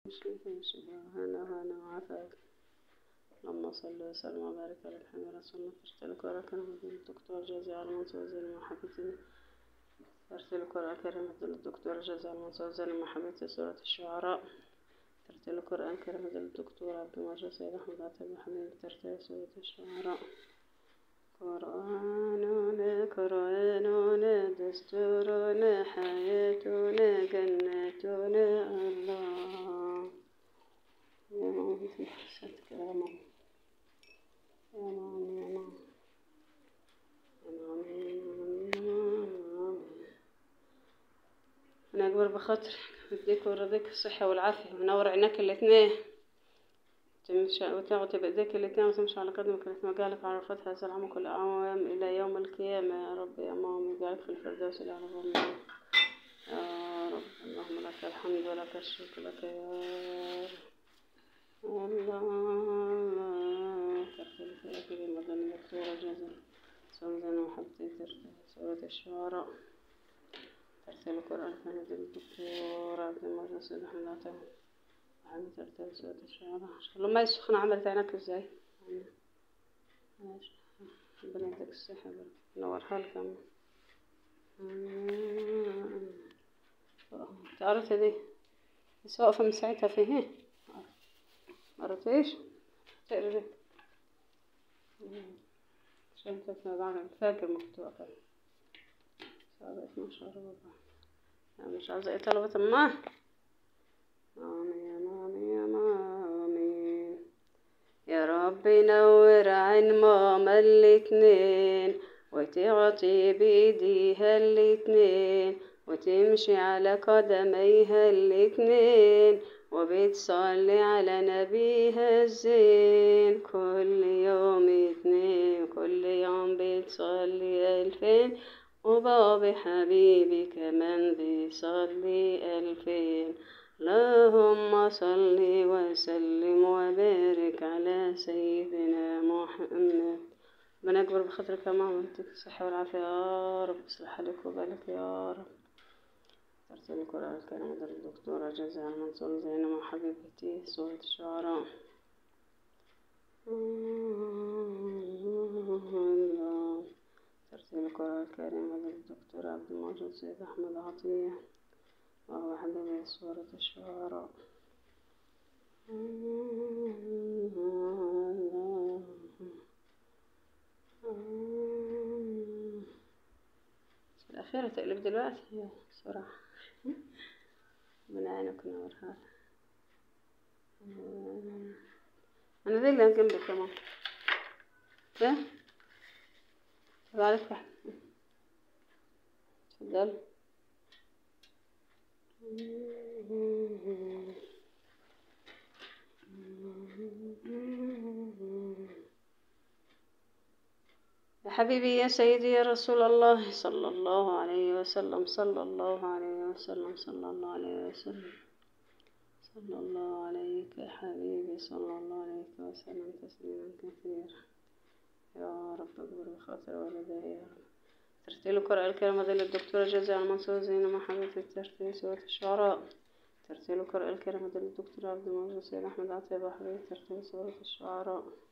سبحانه هنا وعافاك اللهم صل وسلم وبارك على محمد رسول الله ترتل القرآن الكريم الدكتور جازي على المنصور زين محبتي ترتل القرآن الكريم الدكتور جازي على المنصور زين محبتي سورة الشعراء ترتيل القرآن الكريم الدكتور عبد المجيد سيد أحمد عتيب حبيب ترتيل سورة الشعراء قرآننا قرآننا دستورنا حياتنا جنتنا الله يا ماما في حسنتك يا ماما يا ماما يا ماما يا ماما يا ماما يا ماما أنا أكبر بخاطرك بديك ويرضيك الصحة والعافية منور عينك الاتنين تمشي وتاخد بإيديك الاتنين وتمشي على قدمك الاتنين وجعلك على رفعت هذا العام كل أعوام إلى يوم القيامة يا رب يا ماما وجعلك في الفردوس الأعلى يا رب اللهم لك الحمد ولك الشكر لك يا رب الله ترتل في أكل المدن دكتورة جزل سوزن وحبتي ترتل سورة الشعراء ترتل القرآن كانت الدكتور عبد المجيد سيد أحمد عتاب وحبيبي ترتل سورة الشعراء لما يسخن عملت عينك ازاي ماشي ربنا يديك الصحة برضه نور حالك يا تعرفي دي بس واقفة من ساعتها في هي قريتيش تقري دي عشان تتابع فاكر مكتوبة كده ساعة اتناشر ربع أنا مش عاوزة ايه طلبة ما آمين آمين آمين يا رب نور عين ماما الاتنين وتعطي بيديها الاتنين وتمشي على قدميها الاتنين وبتصلي على نبيها الزين كل يوم اتنين كل يوم بتصلي ألفين وبابي حبيبي كمان بيصلي ألفين اللهم صل وسلم وبارك على سيدنا محمد ربنا يكبر بخاطرك يا ماما ويديك الصحة والعافية يا رب يصلح حالك وبالك يا رب ترتيل القرآن الكريم مدر الدكتورة جزاء المنصور زينب حبيبتي سورة الشعراء ترتيل القرآن الكريم مدر الدكتور عبد الموجود سيد أحمد عطية وهو حبيبي سورة الشعراء الأخيرة تقلب دلوقتي يا بسرعة من عينك نورها أنا دي اللي جنبك كمان ده طب عليك واحد اتفضل يا حبيبي يا سيدي يا رسول الله صلى الله عليه وسلم صلى الله عليه وسلم صلى الله عليه وسلم صلى الله عليك يا حبيبي صلى الله عليك وسلم تسليما كثيرا يا رب اكبر بخاطر والدي يا رب ترتيل القرآن الكريم هذا للدكتورة جزاء المنصور زينب محمد الترتيل سورة الشعراء ترتيل القرآن الكريم هذا للدكتور عبد الموجود سيد أحمد عطية بحري ترتيل سورة الشعراء